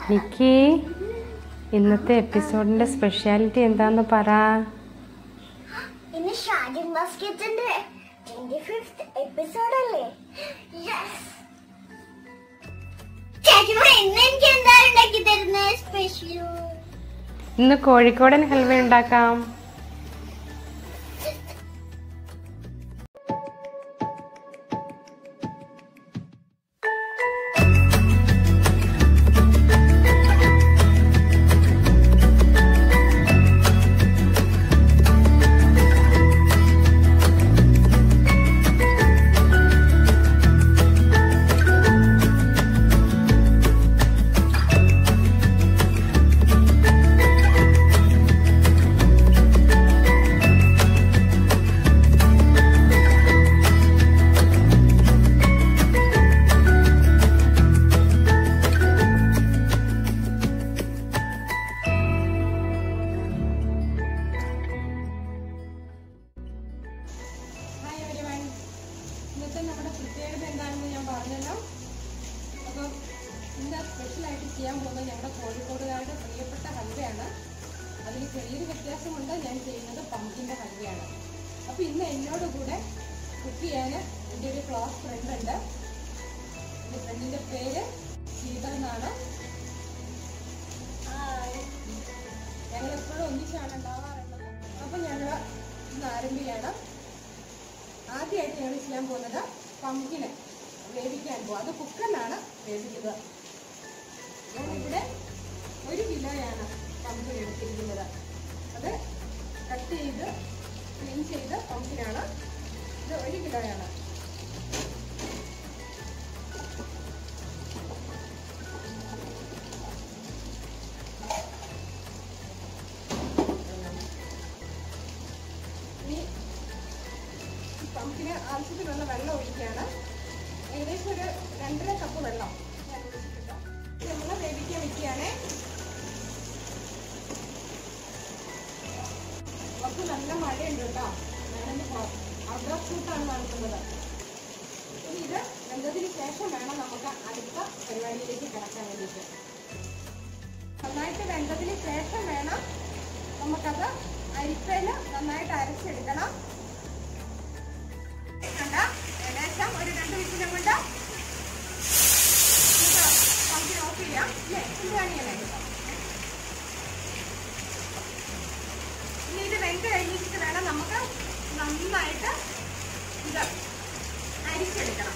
നിക്കി ഇന്നത്തെ എപ്പിസോഡിന്റെ സ്പെഷ്യാലിറ്റി എന്താന്ന് പറ ഇന്ന് ഷാജിൻ ബാസ്കറ്റിന്റെ ട്വന്റി ഫിഫ്ത് എപ്പിസോഡ് അല്ലേ യെസ് ചേച്ചിമാർ ഇന്ന് എനിക്ക് എന്താ ഉണ്ടാക്കി തരുന്നത് സ്പെഷ്യൽ ഇന്ന് കോഴിക്കോടൻ ഹൽവ ഉണ്ടാക്കാം ഹായ് എവരിവൺ ഇന്നത്തെ നമ്മുടെ പ്രത്യേകത എന്താണെന്ന് ഞാൻ പറഞ്ഞല്ലോ അപ്പം ഇന്ന് സ്പെഷ്യലായിട്ട് ചെയ്യാൻ പോകുന്നത് ഞങ്ങളുടെ കോഴിക്കോടുകാരുടെ പ്രിയപ്പെട്ട ഹൽവയാണ് അതിൽ ചെറിയൊരു വ്യത്യാസമുണ്ട് ഞാൻ ചെയ്യുന്നത് പമ്പിൻ്റെ ഹൽവയാണ് അപ്പോൾ ഇന്ന് എന്നോട് കൂടെ കുക്ക് ചെയ്യാൻ എൻ്റെ ഒരു ക്ലോസ് ഫ്രണ്ട് ഉണ്ട് എൻ്റെ ഫ്രണ്ടിൻ്റെ പേര് ശീത എന്നാണ് ഞങ്ങൾ എപ്പോഴും ഒന്നിച്ചാണ് ഉണ്ടാവാറുള്ളത് അപ്പം ഞങ്ങൾ ഇന്ന് ആരംഭിക്കുകയാണ് ആദ്യമായിട്ട് ഞങ്ങൾ ചെയ്യാൻ പോകുന്നത് പമ്പിന് വേവിക്കാൻ പോകും അത് കുക്കറിലാണ് വേവിക്കുന്നത് ഞാനിവിടെ ഒരു കിലോയാണ് പമ്പിന് എടുത്തിരിക്കുന്നത് അത് കട്ട് ചെയ്ത് ക്ലീൻ ചെയ്ത് പമ്പിനാണ് ഇത് ഒരു കിലോയാണ് ഇനി ഈ പമ്പിന് ആവശ്യത്തിനുള്ള വെള്ളം ഒഴിക്കുകയാണ് ഏകദേശം ഒരു രണ്ടര കപ്പ് വെള്ളം ഞാൻ ഒഴിച്ചിട്ടുണ്ട് ഇത് നമ്മൾ വേവിക്കാൻ വെക്കുകയാണ് കുറച്ച് നല്ല മഴയുണ്ട് കേട്ടോ ഞാനെൻ്റെ ഔട്ട്ഡോർ ഷൂട്ടാണ് നടത്തുന്നത് ഇനി ഇത് വെന്തതിന് ശേഷം വേണം നമുക്ക് അടുത്ത പരിപാടിയിലേക്ക് കിടക്കാൻ വേണ്ടിയിട്ട് നന്നായിട്ട് വെന്തതിന് ശേഷം വേണം നമുക്കത് അരിപ്പയിൽ നന്നായിട്ട് അരച്ചെടുക്കണം കണ്ട ഏകദേശം ഒരു രണ്ട് വിസിലും കൊണ്ട് പമ്പി ഓഫ് ചെയ്യാം അല്ലേ എന്ത് കാണിയല്ലേ ഇനി ഇത് വെന്ത് കഴിഞ്ഞിട്ട് വേണം നമുക്ക് നന്നായിട്ട് ഇത് അരിച്ചെടുക്കണം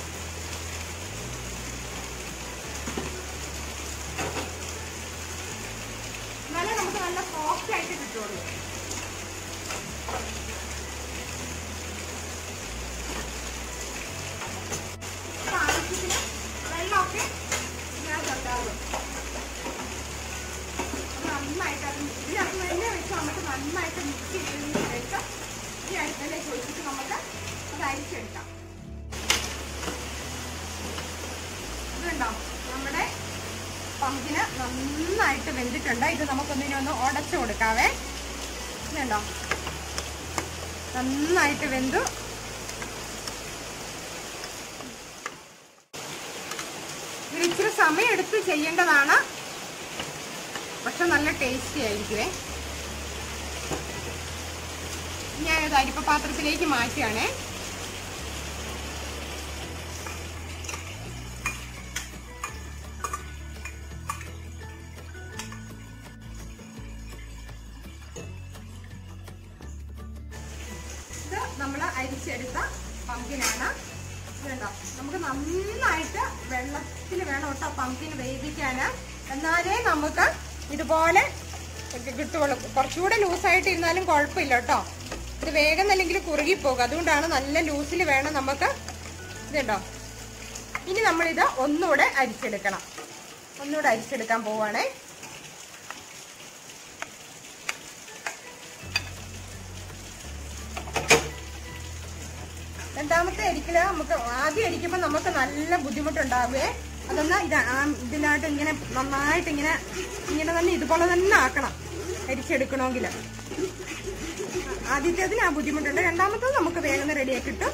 എന്നാലേ നമുക്ക് നല്ല സോഫ്റ്റ് ആയിട്ട് കിട്ടുള്ളൂ അപ്പൊ ആവശ്യത്തിന് വെള്ളമൊക്കെ ഇതിനകത്തുണ്ടാകും അത് നന്നായിട്ട് അത് ഇതിനകത്ത് തന്നെ വെച്ച് നമുക്ക് നന്നായിട്ട് മിക്സ് ചെയ്തതിന് ശേഷം ഈ അരിപ്പയിലേക്ക് ഒഴിച്ചിട്ട് നമുക്ക് അത് അരിച്ചെടുക്കാം ഇതുണ്ടോ നമ്മുടെ പമ്പിന് നന്നായിട്ട് വെന്തിട്ടുണ്ട് ഇത് നമുക്കൊന്നിനെ ഒന്ന് ഉടച്ചു കൊടുക്കാവേ ഇതുണ്ടോ നന്നായിട്ട് വെന്തു ഇതിന് ഇച്ചിരി സമയം എടുത്ത് ചെയ്യേണ്ടതാണ് പക്ഷെ നല്ല ടേസ്റ്റി ആയിരിക്കുവേ ഞാനിത് അരിപ്പ പാത്രത്തിലേക്ക് മാറ്റുകയാണേ ഇത് നമ്മൾ അരിച്ചെടുത്ത പമ്പിനാണ് വേണ്ടോ നമുക്ക് നന്നായിട്ട് വെള്ളത്തിൽ വേണം കേട്ടോ പമ്പിന് വേവിക്കാൻ എന്നാലേ നമുക്ക് ഇതുപോലെ കിട്ടുള്ളൂ കുറച്ചുകൂടെ ലൂസായിട്ട് ഇരുന്നാലും കുഴപ്പമില്ല കേട്ടോ ഇത് വേഗം അല്ലെങ്കിൽ കുറുകിപ്പോകും അതുകൊണ്ടാണ് നല്ല ലൂസിൽ വേണം നമുക്ക് ഇതുണ്ടോ ഇനി നമ്മളിത് ഒന്നുകൂടെ അരിച്ചെടുക്കണം ഒന്നുകൂടെ അരിച്ചെടുക്കാൻ പോവുകയാണേ രണ്ടാമത്തെ അരിക്കല് നമുക്ക് ആദ്യം അരിക്കുമ്പോൾ നമുക്ക് നല്ല ബുദ്ധിമുട്ടുണ്ടാവുകയെ അതൊന്ന് ഇത് ആ ഇതിനായിട്ട് ഇങ്ങനെ നന്നായിട്ട് ഇങ്ങനെ ഇങ്ങനെ തന്നെ ഇതുപോലെ തന്നെ ആക്കണം അരിച്ചെടുക്കണമെങ്കിൽ ആദ്യത്തേതിന് ആ ബുദ്ധിമുട്ടുണ്ട് രണ്ടാമത്തത് നമുക്ക് വേഗം റെഡിയാക്കി കിട്ടും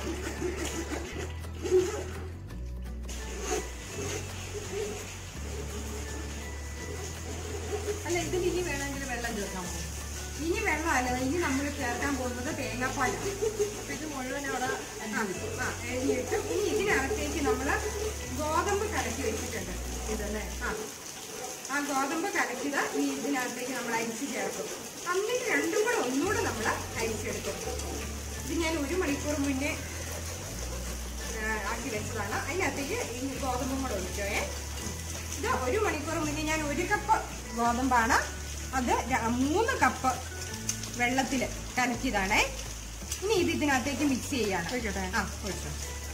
അല്ല ഇതിന് ഇനി വേണമെങ്കിൽ വെള്ളം ചേർക്കാൻ പോകും ഇനി വെള്ളമല്ല ഇനി നമ്മൾ ചേർക്കാൻ പോകുന്നത് തേങ്ങാപ്പാലാണ് അപ്പൊ ഇത് മുഴുവൻ അവിടെ ആ എഴുതിയിട്ട് ഇനി ഇതിനകത്തേക്ക് നമ്മൾ ഗോതമ്പ് കലക്കി വെച്ചിട്ടുണ്ട് ഇതല്ലേ ആ ആ ഗോതമ്പ് കലക്കിയത് ഇനി ഇതിനകത്തേക്ക് നമ്മൾ അരിച്ച് ചേർക്കും എന്നിട്ട് രണ്ടും കൂടെ ഒന്നുകൂടെ നമ്മൾ അരിച്ചെടുക്കും ഇത് ഞാൻ ഒരു മണിക്കൂർ മുന്നേ ആ, ആക്കി വെച്ചതാണ് അതിനകത്തേക്ക് ഈ ഗോതമ്പും കൂടെ ഒഴിച്ചോയേ ഇത് ഒരു മണിക്കൂർ മുന്നേ ഞാൻ ഒരു കപ്പ് ഗോതമ്പാണ് അത് ര- മൂന്ന് കപ്പ് വെള്ളത്തിൽ കലക്കിയതാണേ ഇനി ഇത് ഇതിനകത്തേക്ക് മിക്സ് ചെയ്യാണ് ആ ഒഴിച്ചോ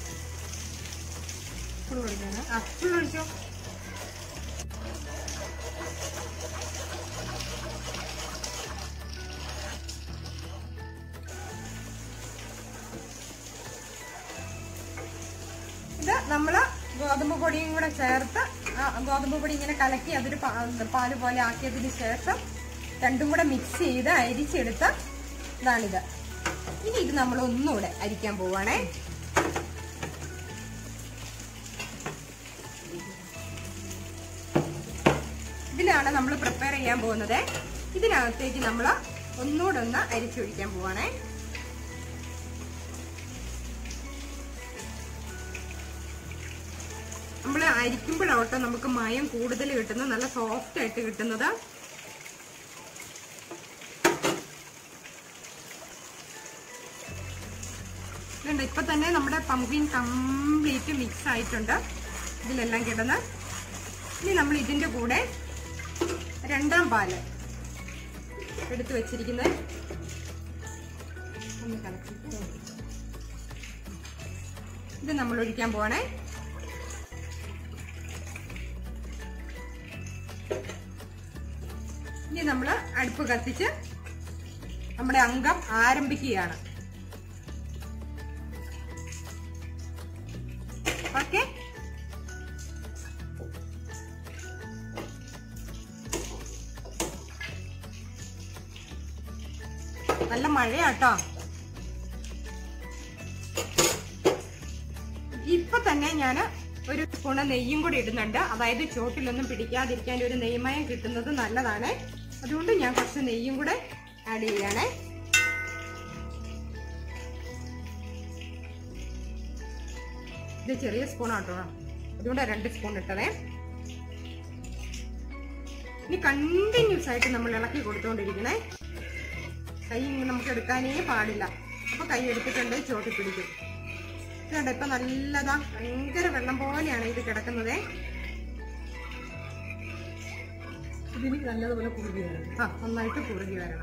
ഫുൾ ഒഴിക്കാനാ ആ ഫുൾ ഒഴിച്ചോ ഇത് നമ്മള് ഗോതമ്പ് പൊടിയും കൂടെ ചേർത്ത് ആ ഗോതമ്പ് പൊടി ഇങ്ങനെ കലക്കി അതൊരു പാ- പാല് പോലെ ആക്കിയതിന് ശേഷം രണ്ടും കൂടെ മിക്സ് ചെയ്ത് അരിച്ചെടുത്ത ഇതാണിത് ഇനി ഇത് നമ്മൾ ഒന്നുകൂടെ അരിക്കാൻ പോവാണേ ഇതിലാണ് നമ്മൾ പ്രിപ്പയർ ചെയ്യാൻ പോകുന്നത് ഇതിനകത്തേക്ക് നമ്മൾ ഒന്നുകൂടെ ഒന്ന് അരിച്ചൊഴിക്കാൻ പോവാണേ നമ്മൾ അരിക്കുമ്പോഴാവട്ടെ നമുക്ക് മയം കൂടുതൽ കിട്ടുന്നത് നല്ല സോഫ്റ്റ് ആയിട്ട് കിട്ടുന്നത് ഇതുണ്ട് ഇപ്പൊ തന്നെ നമ്മുടെ പമ്പിൻ കംപ്ലീറ്റ് മിക്സ് ആയിട്ടുണ്ട് ഇതിലെല്ലാം കിടന്ന് ഇനി നമ്മൾ ഇതിന്റെ കൂടെ രണ്ടാം പാല് എടുത്തു വെച്ചിരിക്കുന്നത് ഒന്ന് കലക്കിയിട്ട് ഇത് നമ്മൾ ഒഴിക്കാൻ പോവാണേ ഇനി നമ്മൾ അടുപ്പ് കത്തിച്ച് നമ്മുടെ അംഗം ആരംഭിക്കുകയാണ് ഓക്കെ നല്ല മഴയാട്ടോ ഇപ്പൊ തന്നെ ഞാൻ ഒരു സ്പൂണ് നെയ്യും കൂടി ഇടുന്നുണ്ട് അതായത് ചോട്ടിലൊന്നും പിടിക്കാതിരിക്കാൻ ഒരു നെയ്മയം കിട്ടുന്നത് നല്ലതാണ് അതുകൊണ്ട് ഞാൻ കുറച്ച് നെയ്യും കൂടെ ആഡ് ചെയ്യണേ ഇത് ചെറിയ സ്പൂൺ ആട്ടോ അതുകൊണ്ട് രണ്ട് സ്പൂൺ ഇട്ടതേ ഇനി കണ്ടിന്യൂസ് ആയിട്ട് നമ്മൾ ഇളക്കി കൊടുത്തുകൊണ്ടിരിക്കണേ കൈ ഇങ്ങനെ നമുക്ക് എടുക്കാനേ പാടില്ല അപ്പൊ കൈ എടുത്തിട്ടുണ്ട് ചോട്ടി പിടിക്കും ഇതുണ്ട് ഇപ്പൊ നല്ലതാ ഭയങ്കര വെള്ളം പോലെയാണ് ഇത് കിടക്കുന്നത് ഇതിന് നല്ലതുപോലെ കുറുകി വരണം ആ നന്നായിട്ട് കുറുകി വരണം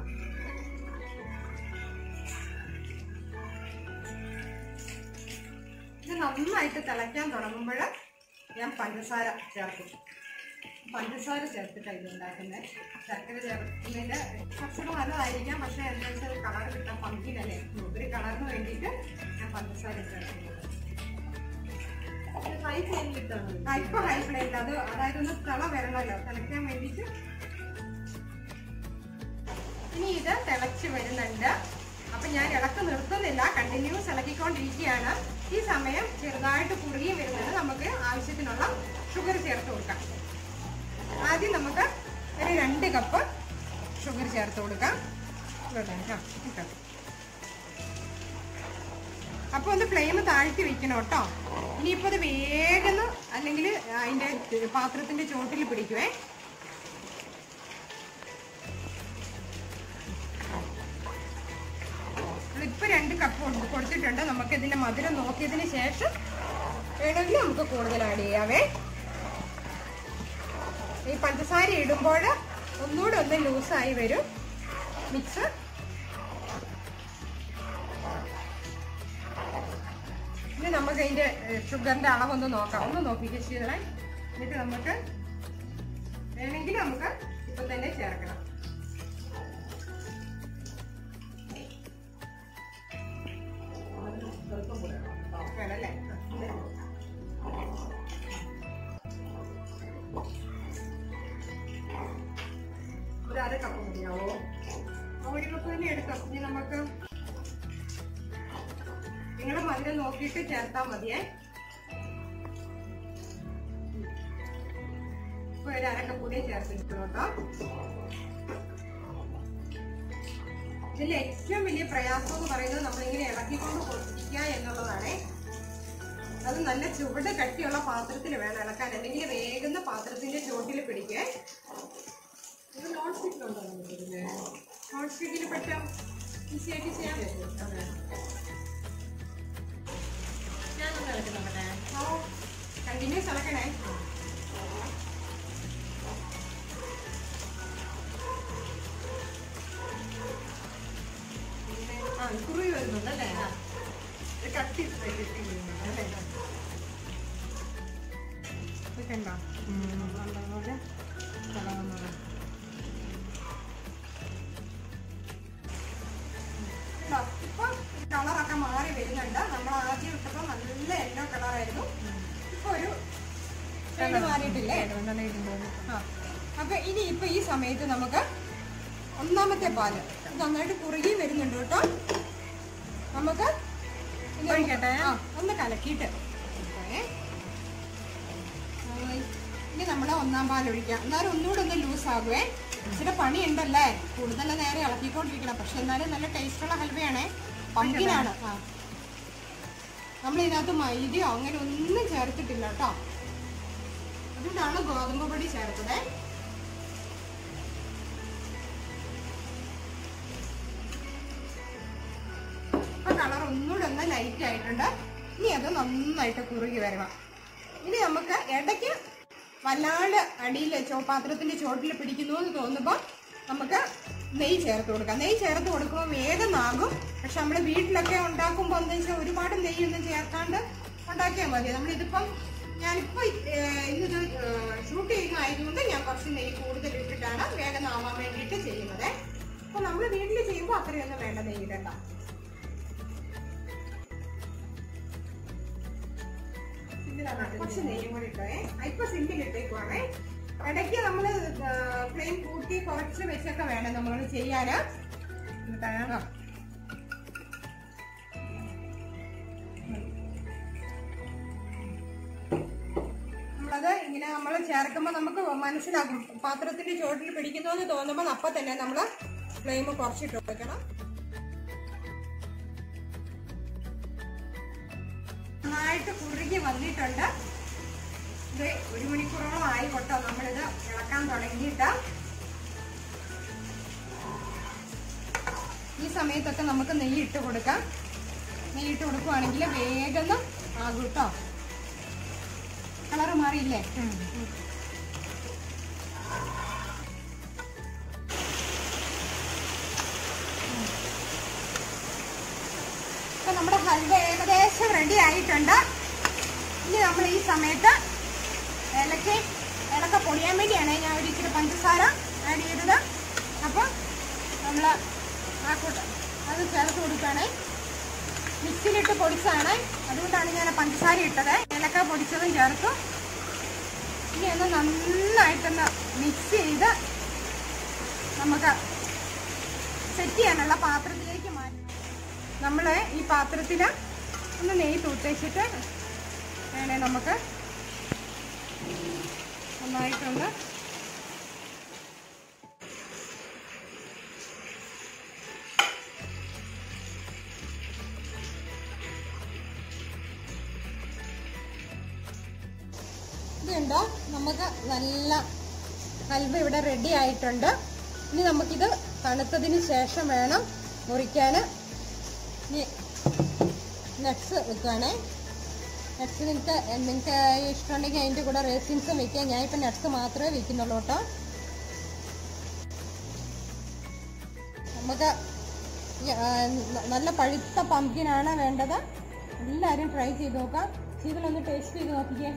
ഇത് നന്നായിട്ട് തിളയ്ക്കാൻ തുടങ്ങുമ്പോൾ ഞാൻ പഞ്ചസാര ചേർക്കും പഞ്ചസാര ചേർത്തിട്ടാണ് ഇത് ഉണ്ടാക്കുന്നത് ശർക്കര ചേർക്കുന്നതിന്റെ കുറച്ചുകൂടെ നല്ലതായിരിക്കാം പക്ഷെ എന്താ വെച്ചാൽ കളർ കിട്ടാൻ പങ്കിനല്ലേ ഒരു കളറിന് വേണ്ടിയിട്ട് ഞാൻ പഞ്ചസാര ചേർക്കുന്നത് ഹൈ ഫ്ലെയിമിലിട്ടാണ് ആ, ഇപ്പൊ ഹൈ ഫ്ലെയിമിൽ അത് അതായത് ഒന്ന് തിള വരണമല്ലോ തിളയ്ക്കാൻ വേണ്ടിയിട്ട് ഇനി ഇത് തിളച്ച് വരുന്നുണ്ട് അപ്പൊ ഞാൻ ഇളക്ക് നിർത്തുന്നില്ല കണ്ടിന്യൂസ് ഇളക്കിക്കൊണ്ടിരിക്കുകയാണ് ഈ സമയം ചെറുതായിട്ട് കുറുകി വരുന്നത് നമുക്ക് ആവശ്യത്തിനുള്ള ഷുഗർ ചേർത്ത് കൊടുക്കാം ആദ്യം നമുക്ക് ഒരു രണ്ട് കപ്പ് ഷുഗർ ചേർത്ത് കൊടുക്കാം ഇവിടെ, ആ, ഇട്ടോ. അപ്പൊ ഒന്ന് ഫ്ലെയിം താഴ്ത്തി വെക്കണം കേട്ടോ ഇനിയിപ്പോ അത് വേഗം അല്ലെങ്കിൽ അതിന്റെ പാത്രത്തിന്റെ ചോട്ടിൽ പിടിക്കുവേ ഇപ്പൊ രണ്ട് കപ്പ് ഉണ്ട് കൊടുത്തിട്ടുണ്ട് നമുക്ക് ഇതിന്റെ മധുരം നോക്കിയതിന് ശേഷം വേണമെങ്കിൽ നമുക്ക് കൂടുതൽ ആഡ് ചെയ്യാവേ ഈ പഞ്ചസാര ഇടുമ്പോൾ ഒന്നുകൂടെ ഒന്ന് ലൂസായി വരും മിക്സ് ഇനി നമുക്ക് അതിന്റെ ഷുഗറിന്റെ അളവൊന്ന് നോക്കാം ഒന്ന് നോക്കിയിട്ട് ശീലം എന്നിട്ട് നമുക്ക് വേണമെങ്കിൽ നമുക്ക് ഇപ്പൊ തന്നെ ചേർക്കണം വേണല്ലേ ഒരു അര കപ്പ് മതിയാവോ ആ ഒരു കപ്പ് തന്നെ എടുക്കാം ഇനി നമുക്ക് നിങ്ങളുടെ മധുരം നോക്കിയിട്ട് ചേർത്താൽ മതിയേ ഇപ്പൊ ഒരു അരക്കപ്പൊടിയും ചേർത്തിട്ടുള്ളൂ കേട്ടോ ഇതിൽ ഏറ്റവും വലിയ പ്രയാസം എന്ന് പറയുന്നത് നമ്മളിങ്ങനെ ഇളക്കിക്കൊണ്ട് കൊടുക്കുക എന്നുള്ളതാണ് അത് നല്ല ചുവട് കട്ടിയുള്ള പാത്രത്തിൽ വേണം ഇളക്കാൻ അല്ലെങ്കിൽ വേഗുന്ന പാത്രത്തിന്റെ ചുവട്ടിൽ പിടിക്കേ ഇത് നോൺ സ്റ്റിക്കിലുണ്ടോ നമുക്ക് ഇതില്? നോൺ സ്റ്റിക്കിൽ പറ്റും ഈസിയായിട്ട് ചെയ്യാൻ അതെ. ഞാനൊന്ന് ഇളക്കി നോക്കട്ടെ കണ്ടിന്യൂസ് ഇളക്കണേ ആ കുറുകി വരുന്നുണ്ടല്ലേ ഇത് കട്ടി കിട്ടി അല്ലേ ഇതൊക്കെ ഉണ്ടോ നല്ലപോലെ തിളങ്ങുന്നത് ഉണ്ടോ? ഇപ്പൊ കളറൊക്കെ മാറി വരുന്നുണ്ട് നമ്മൾ ആദ്യം ഇട്ടപ്പോ നല്ല യെല്ലോ കളറായിരുന്നു ഇപ്പൊ ഒരു shade മാറിയിട്ടില്ലേ ആ അപ്പൊ ഇനി ഇപ്പൊ ഈ സമയത്ത് നമുക്ക് ഒന്നാമത്തെ പാല് ഇത് നന്നായിട്ട് കുറുകി വരുന്നുണ്ട് കേട്ടോ നമുക്ക് ഇനി നമുക്ക് ആ, ഒന്ന് കലക്കിയിട്ട് എടുക്കാമേ. ആ, ഇനി നമ്മൾ ഒന്നാം പാൽ ഒഴിക്കാം എന്നാലും ഒന്നുകൂടെ ഒന്ന് ലൂസ് ആകുവേ ഇച്ചിരി പണിയുണ്ടല്ലേ കൂടുതൽ നേരെ ഇളക്കിക്കൊണ്ടിരിക്കണം പക്ഷെ എന്നാലും നല്ല ടേസ്റ്റുള്ള ഹൽവയാണേ പങ്കിനാണ് ആ നമ്മൾ ഇതിനകത്ത് മൈദയോ അങ്ങനെ ഒന്നും ചേർത്തിട്ടില്ല കേട്ടോ അതുകൊണ്ടാണ് ഗോതമ്പ് പൊടി ചേർത്തത് ഇപ്പൊ കളർ ഒന്നുകൂടെ ഒന്ന് ലൈറ്റ് ആയിട്ടുണ്ട് ഇനി അത് നന്നായിട്ട് കുറുകി വരണം ഇനി നമുക്ക് ഇടയ്ക്ക് വല്ലാണ്ട് അടിയിൽ ചോ പാത്രത്തിന്റെ ചോട്ടിൽ പിടിക്കുന്നു എന്ന് തോന്നുമ്പോൾ നമുക്ക് നെയ്യ് ചേർത്ത് കൊടുക്കാം നെയ്യ് ചേർത്ത് കൊടുക്കുമ്പോൾ വേഗം നാകും പക്ഷെ നമ്മൾ വീട്ടിലൊക്കെ ഉണ്ടാക്കുമ്പോൾ എന്താ വെച്ചാൽ ഒരുപാട് നെയ്യൊന്നും ചേർക്കാണ്ട് ഉണ്ടാക്കിയാൽ മതി നമ്മളിതിപ്പം ഞാനിപ്പോൾ ഇന്നത് ഷൂട്ട് ചെയ്യുന്ന ആയതുകൊണ്ട് ഞാൻ കുറച്ച് നെയ്യ് കൂടുതൽ ഇട്ടിട്ടാണ് വേഗം നാവാൻ വേണ്ടിയിട്ട് ചെയ്യുന്നത് അപ്പോൾ നമ്മൾ വീട്ടിൽ ചെയ്യുമ്പോൾ അത്രയൊന്നും വേണ്ട നെയ്യ് ഇടണ്ട കുറച്ച് നെയ്യും കൂടി ഇട്ടേ ഇപ്പൊ സിമ്പിൾ ഇട്ടേക്കുവാണേ ഇടയ്ക്ക് നമ്മള് ഫ്ലെയിം കൂട്ടി കുറച്ച് വെച്ചൊക്കെ വേണം നമ്മൾ ചെയ്യാന് ആ. നമ്മളത് ഇങ്ങനെ നമ്മൾ ചേർക്കുമ്പോൾ നമുക്ക് മനസ്സിലാകും പാത്രത്തിന്റെ ചുവട്ടിൽ പിടിക്കുന്നു എന്ന് തോന്നുമ്പോൾ അപ്പൊ തന്നെ നമ്മൾ ഫ്ലെയിം കുറച്ചിട്ട് വെക്കണം നന്നായിട്ട് കുറുകി വന്നിട്ടുണ്ട് ഇത് ഒരു മണിക്കൂറോളം ആയി കൊട്ടോ നമ്മളിത് ഇളക്കാൻ തുടങ്ങിയിട്ട് ഈ സമയത്തൊക്കെ നമുക്ക് നെയ്യ് ഇട്ട് കൊടുക്കാം നെയ്യ് ഇട്ട് കൊടുക്കുവാണെങ്കിൽ വേഗം ആകും കേട്ടോ കളറ് മാറിയില്ലേ ഇപ്പൊ നമ്മുടെ ഹൽവ ഏകദേശം റെഡി ആയിട്ടുണ്ട് ഇനി നമ്മൾ ഈ സമയത്ത് ഏലക്ക ഏലക്ക പൊടിയാൻ വേണ്ടിയാണ് ഞാൻ ഒരു ഇച്ചിരി പഞ്ചസാര ആഡ് ചെയ്തത് അപ്പോൾ നമ്മൾ ആ കൂട്ട അത് ചേർത്ത് കൊടുക്കുകയാണ് മിക്സിയിലിട്ട് പൊടിച്ചതാണ് അതുകൊണ്ടാണ് ഞാൻ ആ പഞ്ചസാര ഇട്ടത് ഏലക്ക പൊടിച്ചതും ചേർത്തു ഇനി ഒന്ന് നന്നായിട്ടൊന്ന് മിക്സ് ചെയ്ത് നമുക്ക് സെറ്റ് ചെയ്യാനുള്ള പാത്രത്തിലേക്ക് മാറ്റണം നമ്മൾ ഈ പാത്രത്തിൽ ഒന്ന് നെയ്യ് തൂത്തേച്ചിട്ട് വേണേ നമുക്ക് നന്നായിട്ടൊന്ന് ഇതുണ്ടോ നമുക്ക് നല്ല ഹൽവ ഇവിടെ റെഡി ആയിട്ടുണ്ട് ഇനി നമുക്കിത് തണുത്തതിന് ശേഷം വേണം മുറിക്കാൻ ഇനി നട്ട്സ് വെക്കുകയാണേ നട്ട്സ് നിങ്ങൾക്ക് നിങ്ങൾക്ക് ഇഷ്ടമുണ്ടെങ്കിൽ അതിൻ്റെ കൂടെ റേസിൻസും വെക്കാം ഞാൻ ഇപ്പം നട്ട്സ് മാത്രമേ വെക്കുന്നുള്ളൂ കേട്ടോ നമുക്ക് ഈ, ആ, ന- നല്ല പഴുത്ത പംകിനാണ് വേണ്ടത് എല്ലാവരും ട്രൈ ചെയ്ത് നോക്കാം ഇതിലൊന്ന് ടേസ്റ്റ് ചെയ്ത് നോക്കിക്കേ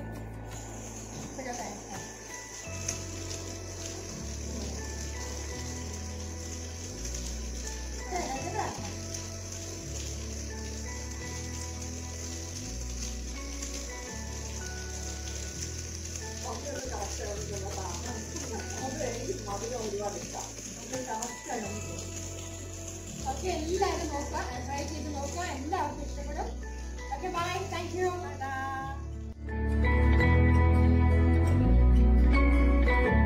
ഓക്കെ എല്ലാവരും നോക്കാം ട്രൈ ചെയ്ത് നോക്കാം എല്ലാവർക്കും ഇഷ്ടപ്പെടും okay bye thank you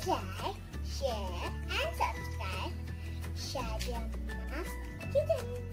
like, share, and subscribe. Shadiamma's Kitchen.